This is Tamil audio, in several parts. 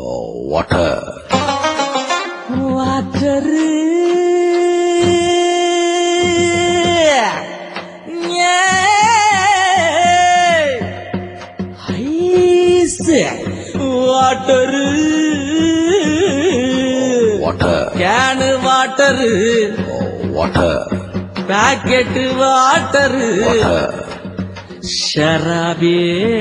water water water water can water water packet water water ஷராபே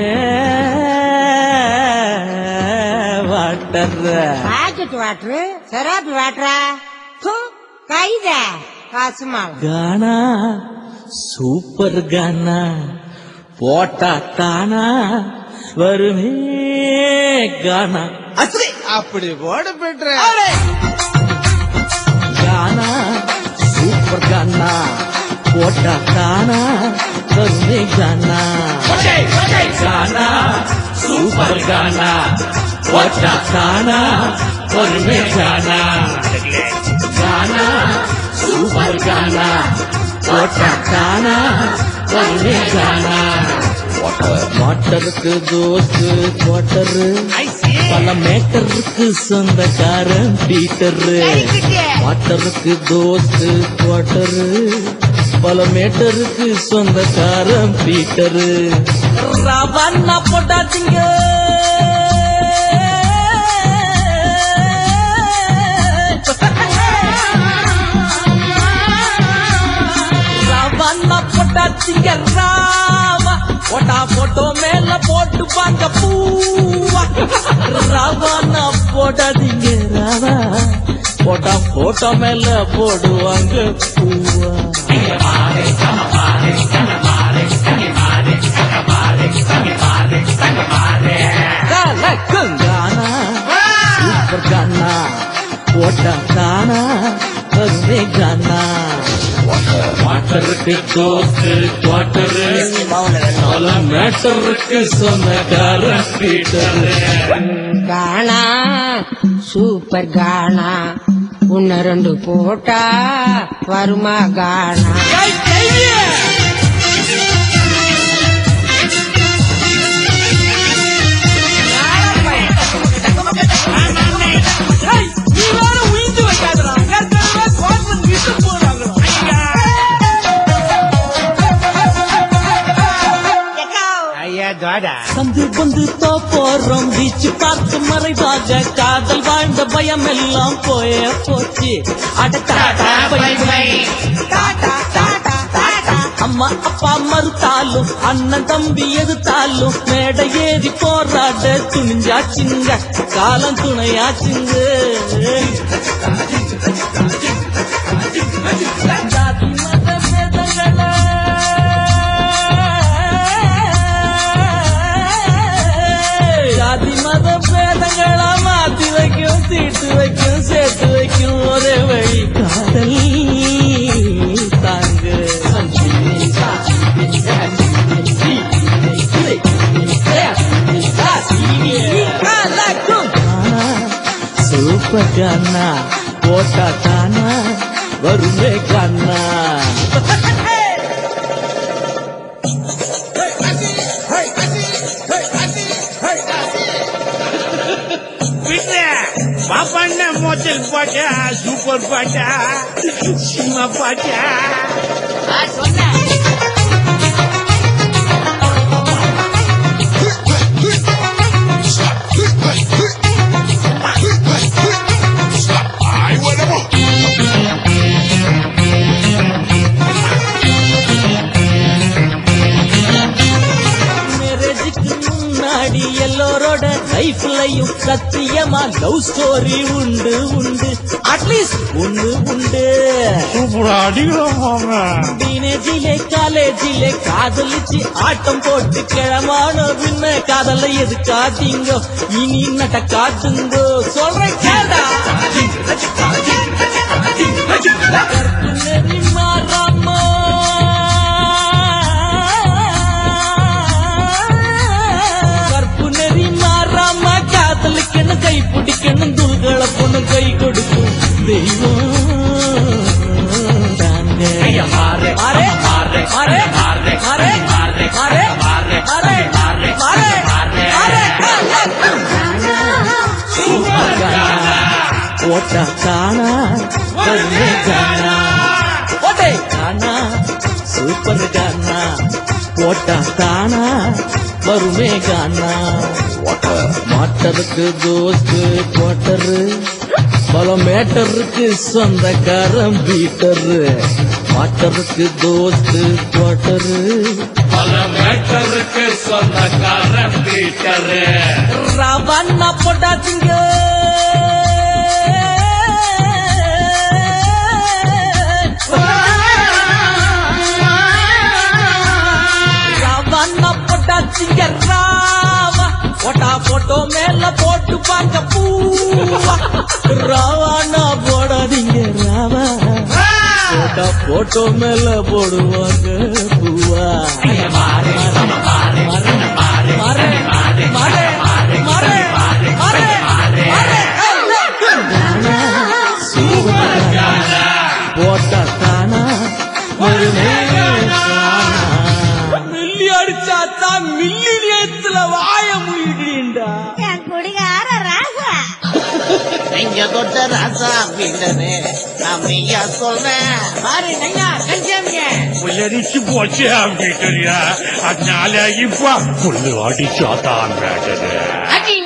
வாட்டர் பாக்கெட் வாட்டரு செராபி வாட்டரா கைத காசுமா கானா சூப்பர் கானா போட்டா தானா வருமே கானா அப்படி போட பெற்ற கானா சூப்பர் கானா போட்டா தானா வருமே கானா கானா சூப்பர் கானா போட்டா தானா வருமே கானா கானா சூப்பர் கானா போட்டா தானா வருமே கானா வாட்டர் வாட்டருக்கு தோசு குவாட்டரு பல மேட்டருக்கு சொந்தக்காரன் பீட்டரு வாட்டருக்கு தோசு குவாட்டரு பல மேட்டருக்கு சொந்தக்காரன் பீட்டரு ரவண்ணா போட்டாச்சிங்க ரவண்ணா போட்டாச்சிங்க ராவா போட்டா போட்டோ மேல போட்டு பாங்க பூவா ரவண்ணா போட்டாதீங்க ராவா போட்டா போட்டோ மேல போடுவாங்க பூவா கலக்கும் கானா சூப்பர் கானா போட்டா தானா வருவே கானா வாட்டருக்கு தோசு குவாட்டரு பல மேட்டருக்கு சொந்தக்காரன் பீட்டரு கானா சூப்பர் கானா உன்ன ரெண்டு போட்டா வருமா கானா ஐயா தோடா சந்து பந்து போறோம் பீச் பார்த்து மறைவாக காதல் வாழ்ந்த பயம் எல்லாம் போய போச்சு அட tata bye bye tata tata tata அம்மா அப்பா மறுத்தாலும் அண்ணன் தம்பி எதுத்தாலும் மேடை ஏறி போராட துணிஞ்சாச்சுங்க காலம் துணையாச்சுங்க ஜாதி மத பேதங்கள ஜாதி மத பேதங்களா மாத்தி வைக்கும் தீட்டு வைக்கும் சேர்த்து வைக்கும் ஒரே வழி காதல் தாங்க சூப்பர் கண்ணா போட்டா தானா வருமே கண்ணா ಬಿಟ್ರೆ ಪಾಪಣ್ಣ ಮೊದಲ್ ಪಾಠ ಸೂಪರ್ ಪಾಠ ಸಿನಿಮಾ ಪಾಠ மேரேஜுக்கு முன்னாடி எல்லோரோட லைஃப்லயும் சத்தியமா லவ் ஸ்டோரி உண்டு உண்டு அட்லீஸ்ட் ஒண்ணு உண்டு சூப்பரா அடிக்கிறோம் டீனேஜிலே காலேஜிலே காதலிச்சு ஆட்டம் போட்டு கிழமான பின்ன காதல எது காட்டிங்கோ இனி நட்ட காட்டுங்கோ சொல்றேன் கேடா நெறி மாறாமோ கற்பு நெறி மாறாம காதலிக்கணும் கை பிடிக்கணும் துள்களை பொண்ணு கை கொடுக்கும் தெய்வம் தாங்க அரே அரே அரே அரே அரே அரே அரே அரே போட்டா தானா வருமே கானா ஓடே கானா சூப்பர் கானா போட்டா தானா வருமே கானா water, மாட்டருக்கு தோஸ்து குவாட்டரு பல மேட்டருக்கு சொந்தக்காரன் பீட்டரு மாட்டருக்கு தோஸ்து குவாட்டரு பல மேட்டருக்கு சொந்தக்காரன் பீட்டரு ரவண்ணா போட்டாச்சுங்க ரவண்ணா போட்டாச்சுங்க ராவா போட்டா போட்டோ மேல போட்டு பாங்க பூவா ரவானா போடாதீங்க ராவா போட்டா போட்டோ மேல போடுவாங்க பூவா மாறு மாறு மாறு மாறு மாறு மாறு மாறு போட்டா தானா மில்லி அடிச்சாத்தா மில்லி நேத்துல வாய முடிக்கிறீண்டா என் குடிகார ராசா நீங்க தொட்ட ராசா வீடனே நான் மெய்யா சொல்றேன் பாரு நையா கஞ்சாமிய புல்லரிச்சு போச்சு பீட்டரியா அதனால இப்ப புல்லு அடிச்சாதான் வேட்டது அடி